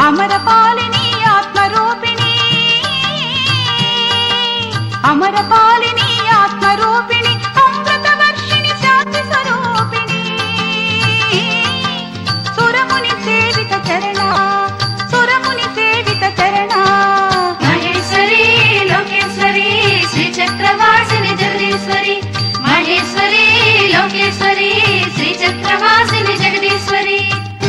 అమరపాలిని ఆత్మరూపిణి అమరపాలిని ఆత్మరూపిణి అమృతవర్షిణి శాంతి స్వరూపిణి సురముని సేవిత చరణ సురముని సేవిత చరణ మహేశ్వరి లోకేశ్వరి శ్రీ చక్రవాసిని జగదీశ్వరి మహేశ్వరి లోకేశ్వరి శ్రీ చక్రవాసిని జగదీశ్వరి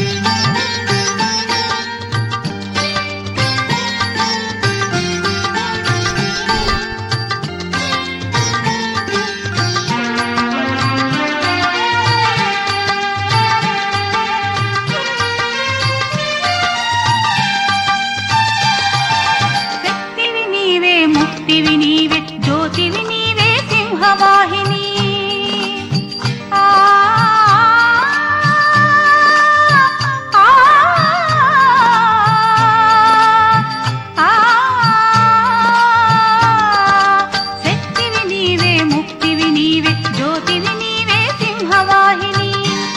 శక్తివి నీవే ముక్తివి నీవే జ్యోతివి నీవే సింహవాహిని ఆ, ఆ, ఆ, శక్తివి నీవే ముక్తివి నీవే జ్యోతివి నీవే సింహవాహిని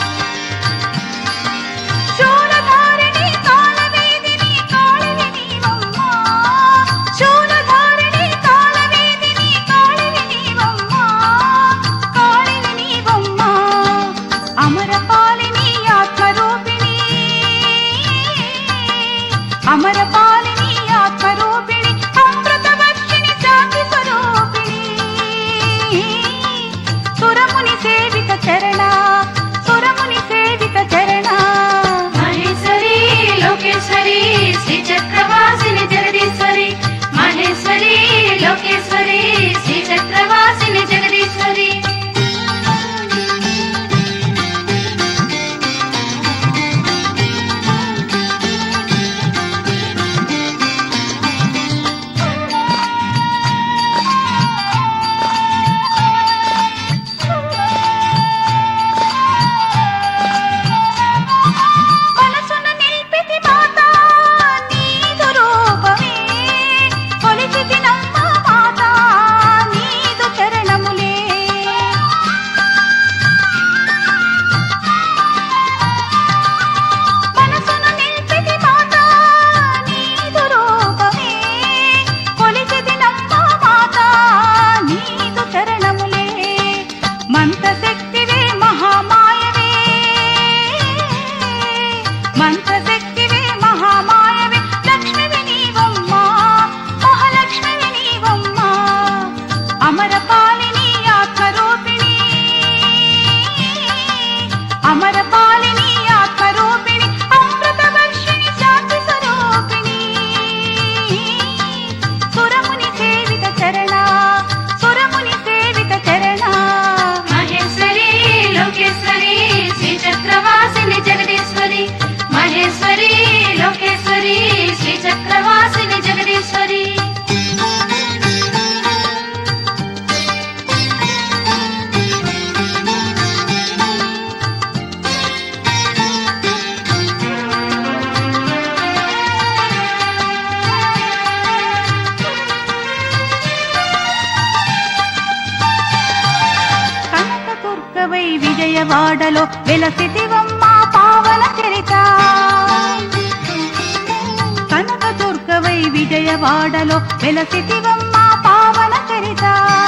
శూలధారిణి కాలవేదిని కాళివి నీవమ్మా శూలధారిణి కాలవేదిని కాళివి నీవమ్మా కాళివి నీవమ్మా అమరపాలిని ఆత్మరూపిణి అమరపాలిని ఆత్మరూపిణి అమృతవర్షిణి శాంతి స్వరూపిణి సురముని సేవిత చరణ సురముని సేవిత చరణ మహేశ్వరి లోకేశ్వరి శ్రీ చక్రవాసిని జగదీశ్వరి మహేశ్వరి లోకేశ్వరి శ్రీ చక్రవాసిని జగదీశ్వరి మనసున నిల్పితి మాత నీదు రూపమే కొలిచితి నమ్మ మాత నీదు చరణములే మనసున నిల్పితి మాత నీదు రూపమే కొలిచితి నమ్మ మాత నీదు చరణములే మంత్రశక్తివే మహామాయవే మంత్రశక్తివే మహామాయవే లక్ష్మివి నీవమ్మా మహాలక్ష్మివి నీవమ్మా అమరపాలిని ఆత్మరూపిణి అమరపాలిని ఆత్మరూపిణి అమృతవర్షిణి శాంతి స్వరూపిణి సురముని సేవిత చరణ సురముని సేవిత చరణ మహేశ్వరి లోకేశ్వరి శ్రీ చక్రవాసిని జగదీశ్వరి మహేశ్వరి లోకేశ్వరి శ్రీ చక్రవాసిని జగదీశ్వరి కనక దుర్గవై విజయవాడలో వెలసితివమ్మ పావన చరిత కనక దుర్గవై విజయవాడలో వెలసితివమ్మ పావన చరిత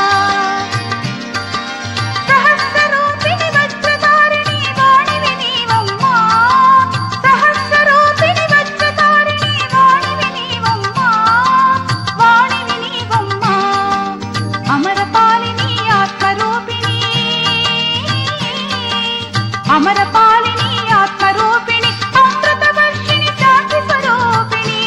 సహస్రరూపిణి వజ్రధారిణి వాణివి నీవమ్మా సహస్రరూపిణి వజ్రధారిణి వాణివి నీవమ్మా వాణివి నీవమ్మా అమరపాలిని ఆత్మరూపిణి అమరపాలిని ఆత్మరూపిణి అమృతవర్షిణి శాంతి స్వరూపిణి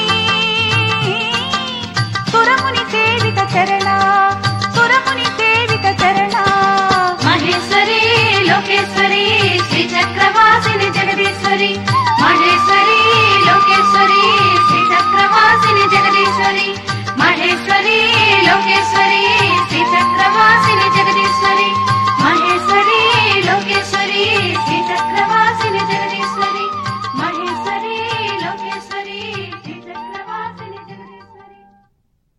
సురముని సేవిత చరణ సురముని సేవిత చరణ మహేశ్వరి లోకేశ్వరి శ్రీ చక్రవాసిని జగదీశ్వరి మహేశ్వరి లోకేశ్వరి శ్రీ చక్రవాసిని జగదీశ్వరి మహేశ్వరి లోకేశ్వరి